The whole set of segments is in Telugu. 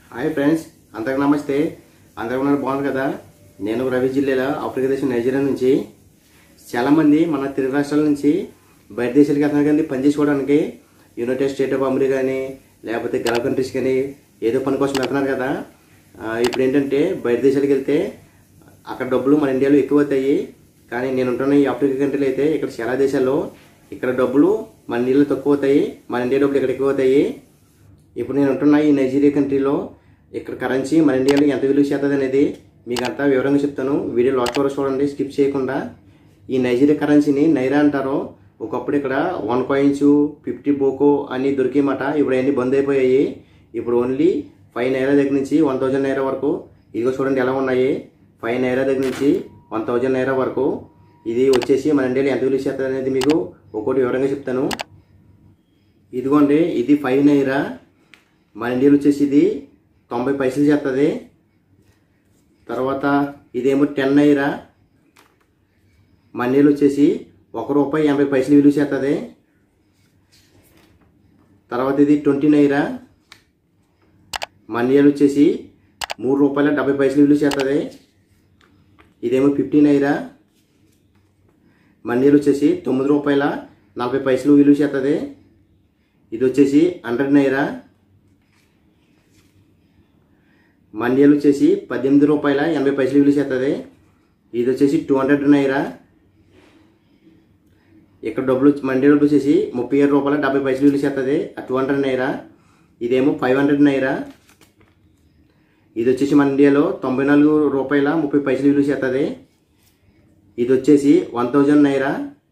హాయ్ ఫ్రెండ్స్ అందరికి నమస్తే అందరూ ఉన్నారు బాగున్నారు కదా నేను రవి జిల్లాలో ఆఫ్రికా దేశం నైజీరియా నుంచి చాలామంది మన తెలుగు రాష్ట్రాల నుంచి బయట దేశాలకు వెళ్తున్నారు కానీ పని చేసుకోవడానికి యునైటెడ్ స్టేట్ ఆఫ్ అమెరికా కానీ లేకపోతే గల్ఫ్ కంట్రీస్ కానీ ఏదో పని కోసం వెళ్తున్నారు కదా ఆ, ఇప్పుడు ఏంటంటే బయట దేశాలకు వెళ్తే అక్కడ డబ్బులు మన ఇండియాలో ఎక్కువ అవుతాయి కానీ నేను ఉంటున్న ఈ ఆఫ్రికా కంట్రీలో అయితే ఇక్కడ చాలా దేశాల్లో ఇక్కడ డబ్బులు మన ఇండియాలో తక్కువ అవుతాయి మన ఇండియా డబ్బులు ఇక్కడ ఎక్కువ అవుతాయి ఇప్పుడు నేను ఉంటున్న ఈ నైజీరియా కంట్రీలో ఇక్కడ కరెన్సీ మన ఇండియాలో ఎంత విలువ చేస్తుంది అనేది మీకు అంతా వివరంగా చెప్తాను వీడియో లాస్ట్ వరకు చూడండి స్కిప్ చేయకుండా ఈ నైజీరియా కరెన్సీని నైరా అంటారు ఒకప్పుడు ఇక్కడ వన్ కాయిన్స్ ఫిఫ్టీ బోకో అని దొరికేమాట ఇప్పుడు అన్ని బంద్ అయిపోయాయి ఇప్పుడు ఓన్లీ ఫైవ్ నైరా దగ్గర నుంచి వన్ థౌజండ్ నైరా వరకు ఇదిగో చూడండి ఎలా ఉన్నాయి ఫైవ్ నైరా దగ్గర నుంచి వన్ థౌజండ్ నైరా వరకు ఇది వచ్చేసి మన ఇండియాలో ఎంత విలువ చేస్తుంది అనేది మీకు ఒక్కొక్కటి వివరంగా చెప్తాను ఇదిగోండి ఇది ఫైవ్ నైరా మన ఇండియాలో వచ్చేసి ఇది తొంభై పైసలు చేస్తుంది తర్వాత ఇదేమో టెన్ నైరా మన ఇండియాలో వచ్చేసి ఒక రూపాయి ఎనభై పైసలు విలువ చేస్తుంది తర్వాత ఇది ట్వంటీ నైరా మన ఇండియాలో వచ్చేసి మూడు రూపాయల డెబ్బై పైసలు విలువ చేస్తుంది ఇదేమో ఫిఫ్టీ నైరా మన ఇండియాలో వచ్చేసి తొమ్మిది రూపాయల నలభై పైసలు విలువ చేస్తుంది ఇది వచ్చేసి హండ్రెడ్ నైరా మండియాలు వచ్చేసి పద్దెనిమిది రూపాయల ఎనభై పైసలు విలువ చేస్తుంది ఇది వచ్చేసి టూ హండ్రెడ్ నైరా ఇక్కడ డబ్బులు వచ్చి- మండి డబ్బులు వచ్చేసి ముప్పై ఏడు రూపాయల డెబ్బై పైసలు విలువ చేస్తుంది ఆ టూ హండ్రెడ్ నైరా ఇదేమో ఫైవ్ హండ్రెడ్ నైరా ఇది వచ్చేసి మన ఇండియాలో తొంభై నాలుగు రూపాయల ముప్పై పైసలు విలువ చేస్తుంది ఇది వచ్చేసి వన్ థౌజండ్ నైరా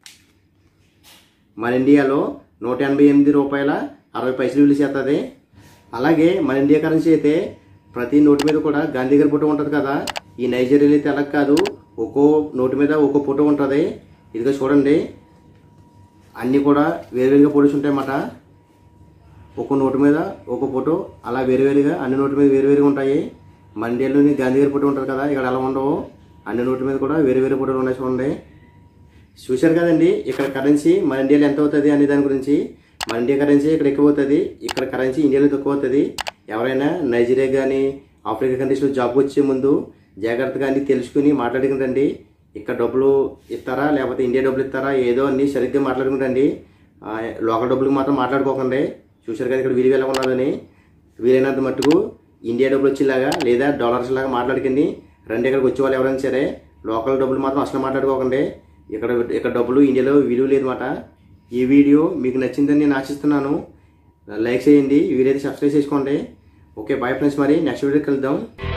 మన ఇండియాలో నూట ఎనభై ఎనిమిది రూపాయల అరవై పైసలు విలువ చేస్తుంది అలాగే మన ఇండియా కరెన్సీ అయితే ప్రతి నోటు మీద కూడా గాంధీ గారి ఫోటో ఉంటుంది కదా ఈ నైజీరియాలో అయితే అలా కాదు ఒక్కో నోటు మీద ఒక్కో ఫోటో ఉంటుంది ఇదిగో చూడండి అన్నీ కూడా వేరువేరుగా ఫోటోస్ ఉంటాయన్నమాట ఒక్కో నోటు మీద ఒక్కో ఫోటో అలా వేరువేరుగా అన్ని నోటు మీద వేరువేరుగా ఉంటాయి మన ఇండియాలోని గాంధీ గారి ఫోటో ఉంటుంది కదా ఇక్కడ అలా ఉండవు అన్ని నోటు మీద కూడా వేరు వేరు ఫోటోలు ఉన్నాయి చూడండి చూశారు కదండి ఇక్కడ కరెన్సీ మన ఇండియాలో ఎంత అవుతుంది అనే దాని గురించి మన ఇండియా కరెన్సీ ఇక్కడ ఎక్కువ అవుతుంది ఇక్కడ కరెన్సీ ఇండియాలో తక్కువ అవుతుంది ఎవరైనా నైజీరియా కానీ ఆఫ్రికా కంట్రీస్లో జాబ్ వచ్చే ముందు జాగ్రత్తగా అన్ని తెలుసుకుని మాట్లాడుకుంటండి ఇక్కడ డబ్బులు ఇస్తారా లేకపోతే ఇండియా డబ్బులు ఇస్తారా ఏదో అన్ని సరిగ్గా మాట్లాడుకుంటండి ఆ, లోకల్ డబ్బులకు మాత్రం మాట్లాడుకోకండి చూశారు కదా ఇక్కడ విలువ ఎలా ఉన్నదని వీలైనంత మట్టుకు ఇండియా డబ్బులు వచ్చేలాగా లేదా డాలర్స్ లాగా మాట్లాడుకండి రెండు ఇక్కడికి వచ్చే వాళ్ళు ఎవరైనా సరే లోకల్ డబ్బులు మాత్రం అసలు మాట్లాడుకోకండి ఇక్కడ ఇక్కడ డబ్బులు ఇండియాలో విలువ లేదన్నమాట ఈ వీడియో మీకు నచ్చిందని నేను ఆశిస్తున్నాను లైక్ చేయండి వీడియో అయితే సబ్స్క్రైబ్ చేసుకోండి ఓకే బాయ్ ఫ్రెండ్స్ మరి నెక్స్ట్ వీడియోకి వెళ్దాం